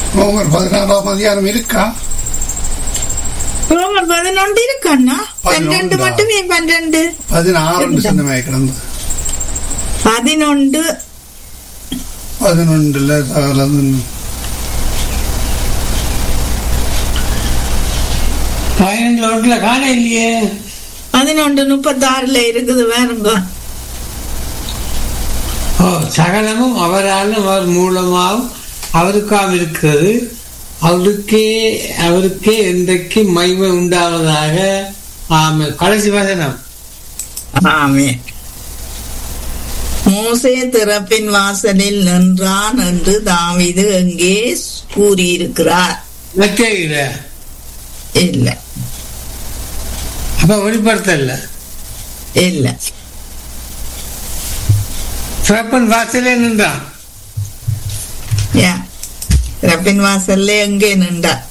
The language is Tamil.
ரோமர் பதினாறாம் அதிகாரம் இருக்கா ரோமர் பதினொன்று இருக்கண்ணா பன்னெண்டு பதினொன்றா? மட்டுமே பன்னெண்டு பதினாறு சொன்னமே கிடந்தது பதினொன்று பதினொன்றுல சகலது பதினஞ்சு ஒன்றுல காண இல்லையே பதினொன்று முப்பத்தாறுல இருக்குது வேறுங்க ஓ சகலமும் அவராலும் அவர் மூலமாகவும் அவருக்காக இருக்கிறது அவருக்கே அவருக்கே என்றைக்கு மகிமை உண்டாவதாக ஆமை கடைசி வசனம் ஆமே மோசே திறப்பின் வாசலில் நின்றான் என்று தாவீது எங்கே கூறியிருக்கிறார் வெக்கையில இல்ல அப்ப வெளிப்படுத்தல இல்ல சிறப்பன் வாசலே நின்றான் ஏன் திறப்பின் வாசல்ல எங்கே நின்றார்